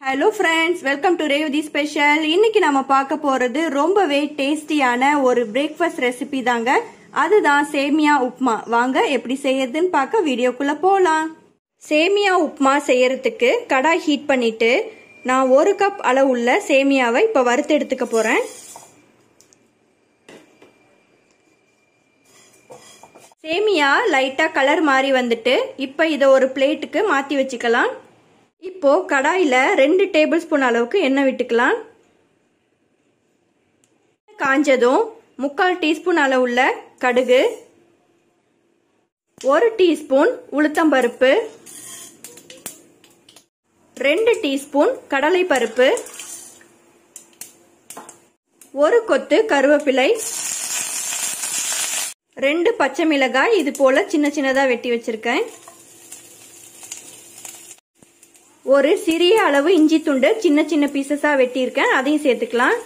hello friends welcome to Revathi special இன்னைக்கு நம்ம பார்க்க போறது ரொம்பவே டேஸ்டியான ஒரு பிரேக்ஃபாஸ்ட் ரெசிபி தாங்க அதுதான் சேமியா உப்மா வாங்க எப்படி செய்யறதுன்னு பார்க்க வீடியோக்குள்ள போலாம் சேமியா உப்மா செய்யறதுக்கு கடாய் ஹீட் பண்ணிட்டு நான் ஒரு கப் அளவுள்ள சேமியாவை இப்போ வறுத்து எடுத்துக்க போறேன் சேமியா லைட்டா கலர் மாறி வந்துட்டு இப்போ இதை ஒரு பிளேட்டுக்கு மாத்தி வச்சுக்கலாம் இப்போ கடாயில ரெண்டு டேபிள் ஸ்பூன் அளவுக்கு எண்ணெய் விட்டுக்கலாம் காஞ்சதும் முக்கால் டீஸ்பூன் அளவுள்ள கடுகு ஒரு டீஸ்பூன் உளுத்தம்பருப்பு ரெண்டு டீஸ்பூன் கடலை பருப்பு ஒரு கொத்து கருவேப்பிலை ரெண்டு பச்சை மிளகாய் இது போல சின்ன சின்னதா வெட்டி வச்சிருக்கேன் ஒரு சிறிய அளவு இஞ்சி துண்டு சின்ன சின்ன பீசஸா வெட்டியிருக்கேன் அதையும் சேர்த்துக்கலாம்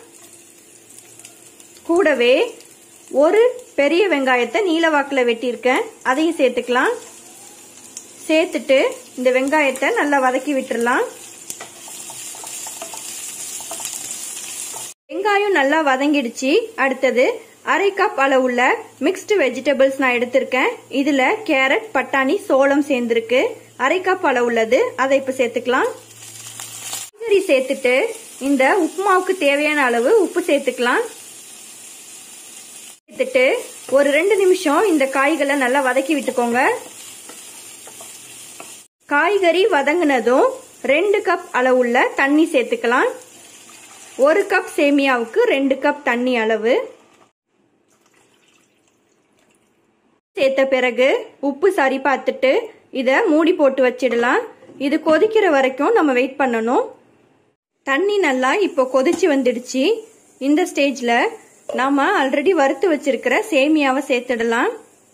கூடவே ஒரு பெரிய வெங்காயத்தை நீல வாக்கில் வெட்டியிருக்கேன் அதையும் சேர்த்துக்கலாம் சேர்த்துட்டு இந்த வெங்காயத்தை நல்லா வதக்கி விட்டுறலாம் வெங்காயம் நல்லா வதங்கிடுச்சு அடுத்தது அரை கப் அளவுள்ள மிக்ஸ்டு வெஜிடபிள்ஸ் நான் எடுத்திருக்கேன் இதுல கேரட் பட்டாணி சோளம் சேர்ந்திருக்கு அரை கப் அளவுள்ளது அதை இப்ப சேர்த்துக்கலாம் காய்கறி சேர்த்துட்டு இந்த உப்புமாவுக்கு தேவையான அளவு உப்பு சேர்த்துக்கலாம் சேர்த்துட்டு ஒரு ரெண்டு நிமிஷம் இந்த காய்களை நல்லா வதக்கி விட்டுக்கோங்க காய்கறி வதங்கினதும் ரெண்டு கப் அளவுள்ள தண்ணி சேர்த்துக்கலாம் ஒரு கப் சேமியாவுக்கு ரெண்டு கப் தண்ணி அளவு சேர்த்த பிறகு உப்பு சரி பார்த்துட்டு இதை மூடி போட்டு வச்சிடலாம் இது கொதிக்கிற வரைக்கும் நம்ம வெயிட் பண்ணணும் தண்ணி நல்லா இப்போ கொதிச்சு வந்துடுச்சு இந்த ஸ்டேஜில் நாம ஆல்ரெடி வறுத்து வச்சிருக்கிற சேமியாவை சேர்த்துடலாம்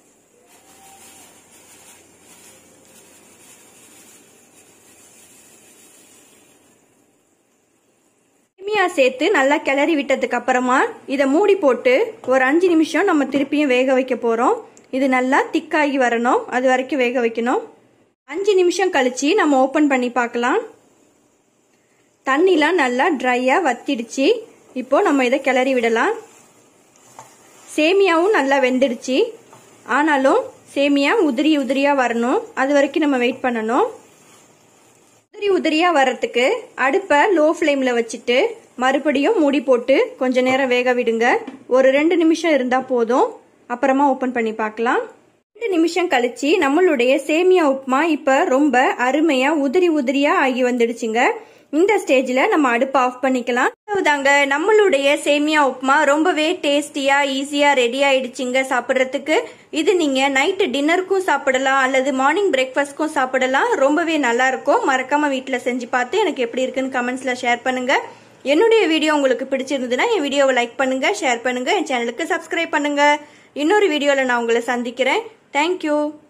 சேமியா சேர்த்து நல்லா கிளறி விட்டதுக்கு அப்புறமா இதை மூடி போட்டு ஒரு அஞ்சு நிமிஷம் நம்ம திருப்பியும் வேக வைக்க போறோம் இது நல்லா திக்காகி வரணும் அது வரைக்கும் வேக வைக்கணும் அஞ்சு நிமிஷம் கழிச்சு நம்ம ஓப்பன் பண்ணி பார்க்கலாம் தண்ணிலாம் நல்லா ட்ரையா வத்திடுச்சு இப்போ நம்ம இதை கிளறி விடலாம் சேமியாவும் நல்லா வெந்துடுச்சு ஆனாலும் சேமியா உதிரி உதிரியா வரணும் அது வரைக்கும் நம்ம வெயிட் பண்ணணும் உதிரி உதிரியா வர்றதுக்கு அடுப்பை லோ ஃப்ளேம்ல வச்சுட்டு மறுபடியும் மூடி போட்டு கொஞ்ச நேரம் வேக விடுங்க ஒரு ரெண்டு நிமிஷம் இருந்தா போதும் அப்புறமா ஓபன் பண்ணி பார்க்கலாம் ரெண்டு நிமிஷம் கழிச்சு நம்மளுடைய சேமியா உப்புமா இப்ப ரொம்ப அருமையா உதிரி உதிரியா ஆகி வந்துடுச்சுங்க இந்த ஸ்டேஜ்ல நம்ம அடுப்பு ஆஃப் பண்ணிக்கலாம் அவ்வளவுதாங்க நம்மளுடைய சேமியா உப்புமா ரொம்பவே டேஸ்டியா ஈஸியா ரெடி ஆயிடுச்சுங்க சாப்பிட்றதுக்கு இது நீங்க நைட்டு டின்னருக்கும் சாப்பிடலாம் அல்லது மார்னிங் பிரேக்ஃபாஸ்ட்க்கும் சாப்பிடலாம் ரொம்பவே நல்லா இருக்கும் மறக்காம வீட்டுல செஞ்சு பார்த்து எனக்கு எப்படி இருக்குன்னு கமெண்ட்ஸ்ல ஷேர் பண்ணுங்க என்னுடைய வீடியோ உங்களுக்கு பிடிச்சிருந்ததுன்னா என் வீடியோவை லைக் பண்ணுங்க ஷேர் பண்ணுங்க என் சேனலுக்கு சப்ஸ்கிரைப் பண்ணுங்க இன்னொரு வீடியோல நான் உங்களை சந்திக்கிறேன் தேங்க்யூ